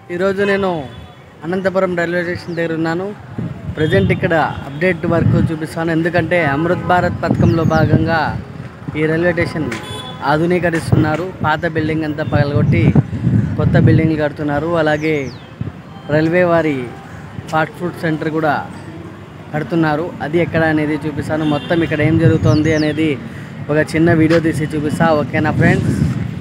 ఈరోజు నేను Anantapuram railway station దగ్గర ఉన్నాను ప్రజెంట్ ఇక్కడ అప్డేట్ వర్క్ చూపిస్తాను ఎందుకంటే అమృత్ భారత్ పథకంలో భాగంగా ఈ రైల్వే స్టేషన్ ఆధునీకరిస్తున్నారు పాత బిల్డింగ్ అంతా పగలగొట్టి కొత్త బిల్డింగ్లు కడుతున్నారు అలాగే రైల్వే వారి ఫాస్ట్ ఫుడ్ సెంటర్ కూడా కడుతున్నారు అది ఎక్కడ అనేది చూపిస్తాను మొత్తం ఇక్కడ ఏం జరుగుతోంది అనేది ఒక చిన్న వీడియో తీసి చూపిస్తా ఓకేనా ఫ్రెండ్స్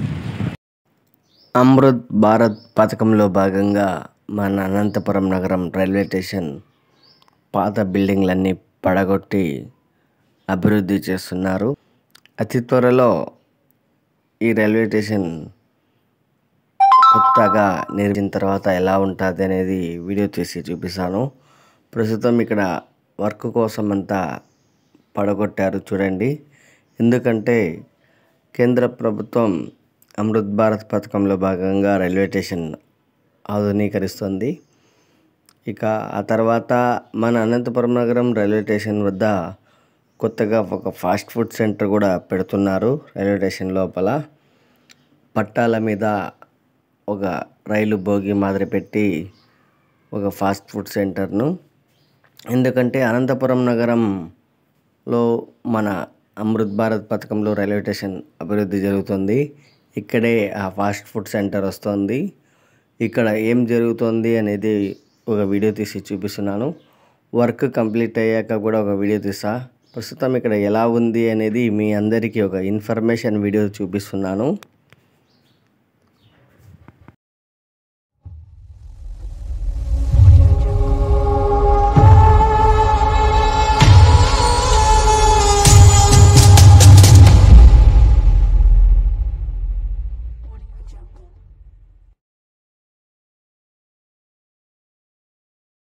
అమృత్ భారత్ పథకంలో భాగంగా మన అనంతపురం నగరం రైల్వే స్టేషన్ పాత బిల్డింగ్లన్నీ పడగొట్టి అభివృద్ధి చేస్తున్నారు అతి త్వరలో ఈ రైల్వే స్టేషన్ కొత్తగా నిర్మించిన తర్వాత ఎలా ఉంటుంది అనేది వీడియో తీసి చూపిస్తాను ప్రస్తుతం ఇక్కడ వర్క్ కోసం అంతా పడగొట్టారు చూడండి ఎందుకంటే కేంద్ర ప్రభుత్వం అమృత్ భారత్ పథకంలో భాగంగా రైల్వే స్టేషన్ ఆధునీకరిస్తుంది ఇక ఆ తర్వాత మన అనంతపురం నగరం రైల్వే స్టేషన్ వద్ద కొత్తగా ఒక ఫాస్ట్ ఫుడ్ సెంటర్ కూడా పెడుతున్నారు రైల్వే స్టేషన్ లోపల పట్టాల మీద ఒక రైలు భోగి మాదిరి పెట్టి ఒక ఫాస్ట్ ఫుడ్ సెంటర్ను ఎందుకంటే అనంతపురం నగరంలో మన అమృత్ భారత్ పథకంలో రైల్వే స్టేషన్ అభివృద్ధి జరుగుతుంది ఇక్కడే ఆ ఫాస్ట్ ఫుడ్ సెంటర్ వస్తుంది ఇక్కడ ఏం జరుగుతుంది అనేది ఒక వీడియో తీసి చూపిస్తున్నాను వర్క్ కంప్లీట్ అయ్యాక కూడా ఒక వీడియో తీసా ప్రస్తుతం ఇక్కడ ఎలా ఉంది అనేది మీ అందరికీ ఒక ఇన్ఫర్మేషన్ వీడియో చూపిస్తున్నాను